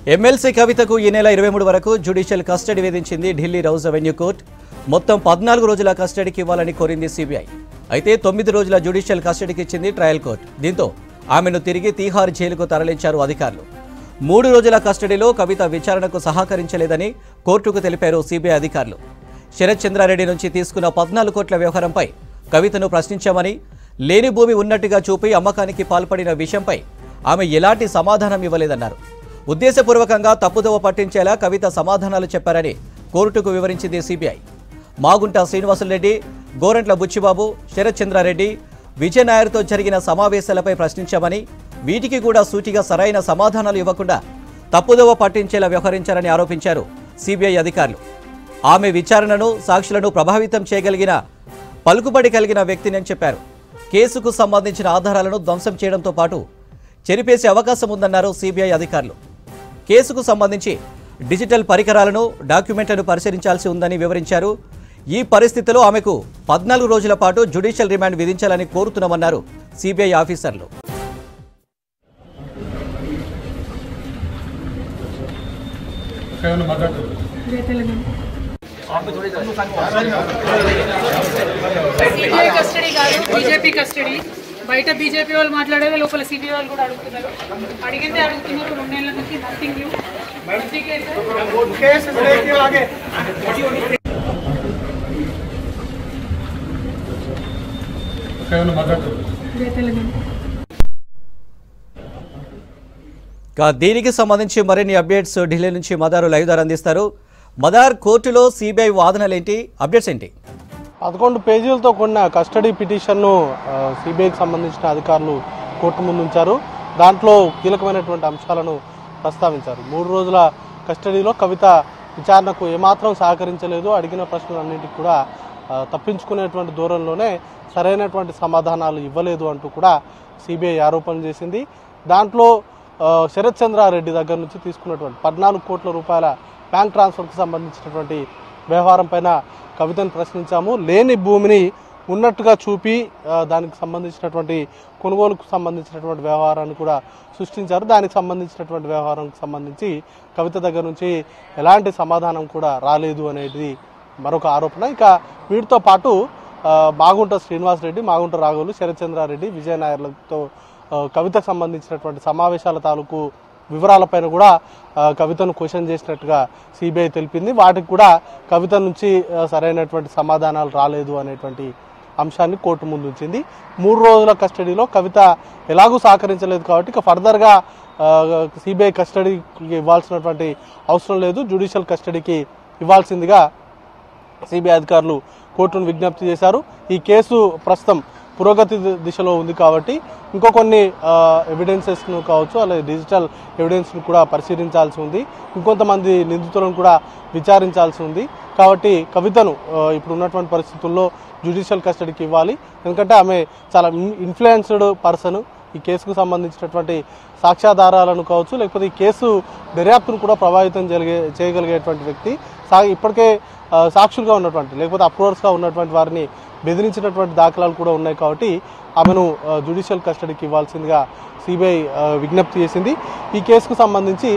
MLC కవితకు ఈ నెల ఇరవై మూడు వరకు జ్యుడిషియల్ కస్టడీ విధించింది ఢిల్లీ రౌజ్ అవెన్యూ కోర్టు మొత్తం పద్నాలుగు రోజుల కస్టడీకి ఇవ్వాలని కోరింది సిబిఐ అయితే తొమ్మిది రోజుల జ్యుడిషియల్ కస్టడీకి ఇచ్చింది ట్రయల్ కోర్టు దీంతో ఆమెను తిరిగి తీహార్ జైలుకు తరలించారు అధికారులు మూడు రోజుల కస్టడీలో కవిత విచారణకు సహకరించలేదని కోర్టుకు తెలిపారు సిబిఐ అధికారులు శరత్ చంద్రారెడ్డి నుంచి తీసుకున్న పద్నాలుగు కోట్ల వ్యవహారంపై కవితను ప్రశ్నించామని లేని భూమి ఉన్నట్టుగా చూపి అమ్మకానికి పాల్పడిన విషయంపై ఆమె ఎలాంటి సమాధానం ఇవ్వలేదన్నారు ఉద్దేశపూర్వకంగా తప్పుదోవ పట్టించేలా కవిత సమాధానాలు చెప్పారని కోర్టుకు వివరించింది సిబిఐ మాగుంట శ్రీనివాసులరెడ్డి గోరంట్ల బుచ్చిబాబు శరత్ చంద్రారెడ్డి విజయ్ నాయర్తో జరిగిన సమావేశాలపై ప్రశ్నించామని వీటికి కూడా సూటిగా సరైన సమాధానాలు ఇవ్వకుండా తప్పుదోవ పట్టించేలా వ్యవహరించారని ఆరోపించారు సిబిఐ అధికారులు ఆమె విచారణను సాక్షులను ప్రభావితం చేయగలిగిన పలుకుబడి కలిగిన వ్యక్తిని చెప్పారు కేసుకు సంబంధించిన ఆధారాలను ధ్వంసం చేయడంతో పాటు చెరిపేసే అవకాశం ఉందన్నారు సిబిఐ అధికారులు కేసుకు సంబంధించి డిజిటల్ పరికరాలను డాక్యుమెంట్లను పరిశీలించాల్సి ఉందని వివరించారు ఈ పరిస్థితిలో ఆమెకు పద్నాలుగు రోజుల పాటు జ్యుడిషియల్ రిమాండ్ విధించాలని కోరుతున్నామన్నారు సిబిఐ ఆఫీసర్లు ఏమైనా మాట్లాడు సిబిఐ కస్టడీ కాదు బీజేపీ కస్టడీ బయట బీజేపీ వాళ్ళు మాట్లాడేది లోపల సిబిఐ వాళ్ళు కూడా అడుగుతున్నారు అడిగిందే అడుగుతున్నారు రెండేళ్ల నుంచి నథింగ్ న్యూ మంచి కేసు ఏమైనా మాట్లాడు ఇక దీనికి సంబంధించి మరిన్ని అప్డేట్స్ ఢిల్లీ నుంచి మదారు లైవ్ ద్వారా అందిస్తారు మదార్ కోర్టులో సిబిఐ వాదనలేంటి అప్డేట్స్ ఏంటి పదకొండు పేజీలతో కూడిన కస్టడీ పిటిషన్ను సిబిఐకి సంబంధించిన అధికారులు కోర్టు ముందు ఉంచారు దాంట్లో కీలకమైనటువంటి అంశాలను ప్రస్తావించారు మూడు రోజుల కస్టడీలో కవిత విచారణకు ఏమాత్రం సహకరించలేదు అడిగిన ప్రశ్నలన్నింటికి కూడా ఆ, తప్పించుకునేటువంటి దూరంలోనే సరైనటువంటి సమాధానాలు ఇవ్వలేదు అంటూ కూడా సిబిఐ ఆరోపణలు చేసింది దాంట్లో ఆ, శరత్ చంద్రారెడ్డి దగ్గర నుంచి తీసుకున్నటువంటి పద్నాలుగు కోట్ల రూపాయల బ్యాంక్ ట్రాన్స్ఫర్కి సంబంధించినటువంటి వ్యవహారం పైన కవితను ప్రశ్నించాము లేని భూమిని ఉన్నట్టుగా చూపి ఆ, దానికి సంబంధించినటువంటి కొనుగోలుకు సంబంధించినటువంటి వ్యవహారాన్ని కూడా సృష్టించారు దానికి సంబంధించినటువంటి వ్యవహారానికి సంబంధించి కవిత దగ్గర నుంచి ఎలాంటి సమాధానం కూడా రాలేదు అనేది మరొక ఆరోపణ ఇక వీటితో పాటు ఆ, మాగుంట శ్రీనివాస్ రెడ్డి మాగుంట రాఘవులు శరత్చంద్రారెడ్డి విజయ నాయర్లతో ఆ, కవితకు సంబంధించినటువంటి సమావేశాల తాలూకు వివరాలపైన కూడా ఆ, కవితను క్వశ్చన్ చేసినట్టుగా సిబిఐ తెలిపింది వాటికి కూడా కవిత నుంచి ఆ, సరైనటువంటి సమాధానాలు రాలేదు అనేటువంటి అంశాన్ని కోర్టు ముందు ఉంచింది మూడు రోజుల కస్టడీలో కవిత ఎలాగూ సహకరించలేదు కాబట్టి ఇక ఫర్దర్గా సిబిఐ కస్టడీకి ఇవ్వాల్సినటువంటి అవసరం లేదు జ్యుడిషియల్ కస్టడీకి ఇవ్వాల్సిందిగా సిబిఐ అధికారులు కోర్టును విజ్ఞప్తి చేశారు ఈ కేసు ప్రస్తుతం పురోగతి ది- దిశలో ఉంది కాబట్టి ఇంకో కొన్ని ఎవిడెన్సెస్ను కావచ్చు అలాగే డిజిటల్ ఎవిడెన్స్ను కూడా పరిశీలించాల్సి ఉంది ఇంకొంతమంది నిందితులను కూడా విచారించాల్సి ఉంది కాబట్టి కవితను ఆ, ఇప్పుడు ఉన్నటువంటి పరిస్థితుల్లో జ్యుడిషియల్ కస్టడీకి ఇవ్వాలి ఎందుకంటే ఆమె చాలా ఇన్ఫ్లుయెన్స్డ్ పర్సన్ ఈ కేసుకు సంబంధించినటువంటి సాక్ష్యాధారాలను కావచ్చు లేకపోతే ఈ కేసు దర్యాప్తును కూడా ప్రభావితం జరిగే చేయగలిగేటువంటి వ్యక్తి సా ఇప్పటికే ఆ, సాక్షులుగా ఉన్నటువంటి లేకపోతే అప్రూవర్స్గా ఉన్నటువంటి వారిని బెదిరించినటువంటి దాఖలాలు కూడా ఉన్నాయి కాబట్టి ఆమెను జ్యుడిషియల్ కస్టడీకి ఇవ్వాల్సిందిగా సిబిఐ విజ్ఞప్తి చేసింది ఈ కేసుకు సంబంధించి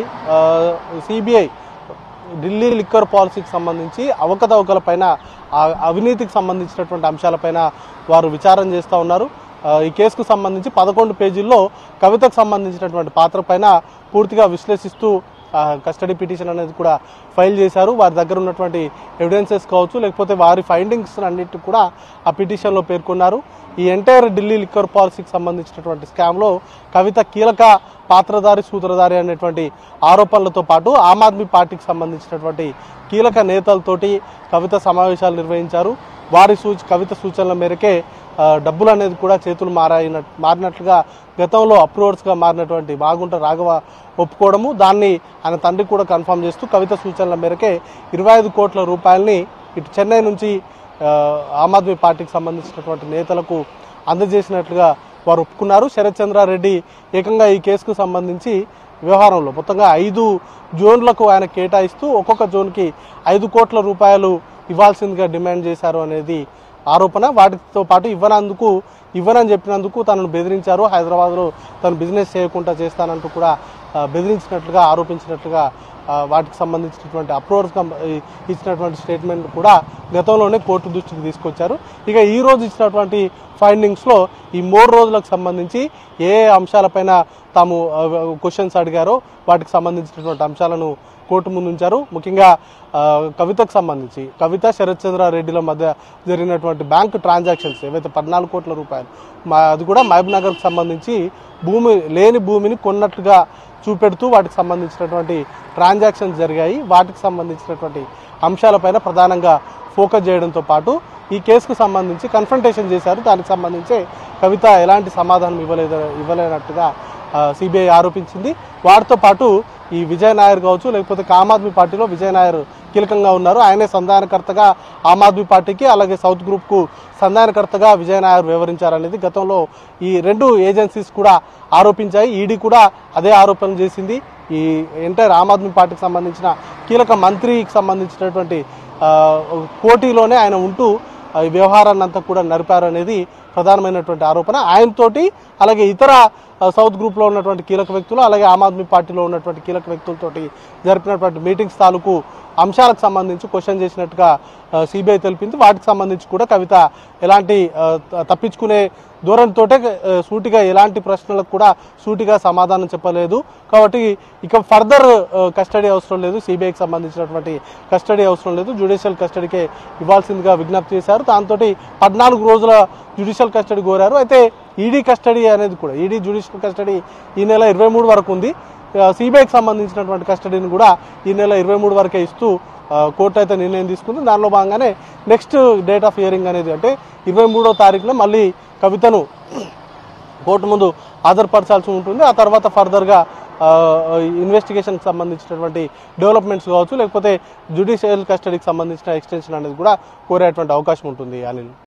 సిబిఐ ఢిల్లీ లిక్కర్ పాలసీకి సంబంధించి అవకతవకల పైన ఆ- అవినీతికి సంబంధించినటువంటి అంశాలపైన వారు విచారణ చేస్తూ ఉన్నారు ఆ, ఈ కేసుకు సంబంధించి పదకొండు పేజీల్లో కవితకు సంబంధించినటువంటి పాత్ర పైన పూర్తిగా విశ్లేషిస్తూ ఆ, కస్టడీ పిటిషన్ అనేది కూడా ఫైల్ చేశారు వారి దగ్గర ఉన్నటువంటి ఎవిడెన్సెస్ కావచ్చు లేకపోతే వారి ఫైండింగ్స్ అన్నిటి కూడా ఆ పిటిషన్లో పేర్కొన్నారు ఈ ఎంటైర్ ఢిల్లీ లిక్కర్ పాలసీకి సంబంధించినటువంటి స్కామ్లో కవిత కీలక పాత్రధారి సూత్రధారి అనేటువంటి ఆరోపణలతో పాటు ఆమ్ ఆద్మీ పార్టీకి సంబంధించినటువంటి కీలక నేతలతోటి కవిత సమావేశాలు నిర్వహించారు వారి సూచ కవిత సూచనల మేరకే ఆ, డబ్బులు అనేది కూడా చేతులు మారాయిన మారినట్లుగా గతంలో అప్రూవర్స్గా మారినటువంటి బాగుంట రాఘవ ఒప్పుకోవడము దాన్ని ఆయన తండ్రి కూడా కన్ఫర్మ్ చేస్తూ కవిత సూచనల మేరకే ఇరవై ఐదు కోట్ల రూపాయలని ఇటు చెన్నై నుంచి ఆ, ఆమ్ ఆద్మీ పార్టీకి సంబంధించినటువంటి నేతలకు అందజేసినట్లుగా వారు ఒప్పుకున్నారు శరత్ చంద్రారెడ్డి ఏకంగా ఈ కేసుకు సంబంధించి వ్యవహారంలో మొత్తంగా ఐదు జోన్లకు ఆయన కేటాయిస్తూ ఒక్కొక్క జోన్కి ఐదు కోట్ల రూపాయలు ఇవ్వాల్సిందిగా డిమాండ్ చేశారు అనేది ఆరోపణ వాటితో పాటు ఇవ్వనందుకు ఇవ్వనని చెప్పినందుకు తనను బెదిరించారు హైదరాబాద్లో తను బిజినెస్ చేయకుండా చేస్తానంటూ కూడా ఆ, బెదిరించినట్లుగా ఆరోపించినట్లుగా ఆ, వాటికి సంబంధించినటువంటి అప్రూవర్స్ ఇచ్చినటువంటి స్టేట్మెంట్ కూడా గతంలోనే కోర్టు దృష్టికి తీసుకొచ్చారు ఇక ఈ రోజు ఇచ్చినటువంటి ఫైండింగ్స్లో ఈ మూడు రోజులకు సంబంధించి ఏ ఏ అంశాలపైన తాము క్వశ్చన్స్ అడిగారో వాటికి సంబంధించినటువంటి అంశాలను కోర్టు ముందు ఉంచారు ముఖ్యంగా ఆ, కవితకు సంబంధించి కవిత శరత్ చంద్ర రెడ్డిల మధ్య జరిగినటువంటి బ్యాంక్ ట్రాన్సాక్షన్స్ ఏవైతే పద్నాలుగు కోట్ల రూపాయలు మా అది కూడా మహబూబ్ నగర్కి సంబంధించి భూమి లేని భూమిని కొన్నట్టుగా చూపెడుతూ వాటికి సంబంధించినటువంటి ట్రాన్సాక్షన్స్ జరిగాయి వాటికి సంబంధించినటువంటి అంశాలపైన ప్రధానంగా ఫోకస్ చేయడంతో పాటు ఈ కేసుకు సంబంధించి కన్ఫ్రంటేషన్ చేశారు దానికి సంబంధించి కవిత ఎలాంటి సమాధానం ఇవ్వలేదు ఇవ్వలేనట్టుగా సిబిఐ ఆరోపించింది వాటితో పాటు ఈ విజయ్ నాయర్ కావచ్చు లేకపోతే ఆమ్ ఆద్మీ పార్టీలో విజయ్ నాయర్ కీలకంగా ఉన్నారు ఆయనే సంధానకర్తగా ఆమ్ ఆద్మీ పార్టీకి అలాగే సౌత్ గ్రూప్కు సంధానకర్తగా విజయ్ నాయర్ వివరించారనేది గతంలో ఈ రెండు ఏజెన్సీస్ కూడా ఆరోపించాయి ఈడీ కూడా అదే ఆరోపణ చేసింది ఈ ఎంటైర్ ఆమ్ ఆద్మీ పార్టీకి సంబంధించిన కీలక మంత్రికి సంబంధించినటువంటి ఆ, కోటిలోనే ఆయన ఉంటూ ఆ, ఈ వ్యవహారాన్ని అంతా కూడా నడిపారు అనేది ప్రధానమైనటువంటి ఆరోపణ ఆయనతోటి అలాగే ఇతర ఆ, సౌత్ గ్రూప్లో ఉన్నటువంటి కీలక వ్యక్తులు అలాగే ఆమ్ ఆద్మీ పార్టీలో ఉన్నటువంటి కీలక వ్యక్తులతోటి జరిపినటువంటి మీటింగ్స్ తాలూకు అంశాలకు సంబంధించి క్వశ్చన్ చేసినట్టుగా సిబిఐ తెలిపింది వాటికి సంబంధించి కూడా కవిత ఎలాంటి ఆ, త- తప్పించుకునే దూరంతో సూటిగా ఎలాంటి ప్రశ్నలకు కూడా సూటిగా సమాధానం చెప్పలేదు కాబట్టి ఇక ఫర్దర్ కస్టడీ అవసరం లేదు సిబిఐకి సంబంధించినటువంటి కస్టడీ అవసరం లేదు జ్యుడిషియల్ కస్టడీకే ఇవ్వాల్సిందిగా విజ్ఞప్తి చేశారు దాంతో పద్నాలుగు రోజుల జ్యుడిషియల్ కస్టడీ కోరారు అయితే ఈడీ కస్టడీ అనేది కూడా ఈడీ జ్యుడిషియల్ కస్టడీ ఈ నెల ఇరవై మూడు వరకు ఉంది సిబిఐకి సంబంధించినటువంటి కస్టడీని కూడా ఈ నెల ఇరవై మూడు వరకే ఇస్తూ ఆ, కోర్టు అయితే నిర్ణయం తీసుకుంది దానిలో భాగంగానే నెక్స్ట్ డేట్ ఆఫ్ హియరింగ్ అనేది అంటే ఇరవై మూడో తారీఖున మళ్ళీ కవితను కోర్టు ముందు హాజరుపరచాల్సి ఉంటుంది ఆ తర్వాత ఫర్దర్గా ఇన్వెస్టిగేషన్కి సంబంధించినటువంటి డెవలప్మెంట్స్ కావచ్చు లేకపోతే జ్యుడిషియల్ కస్టడీకి సంబంధించిన ఎక్స్టెన్షన్ అనేది కూడా కోరేటువంటి అవకాశం ఉంటుంది అనిల్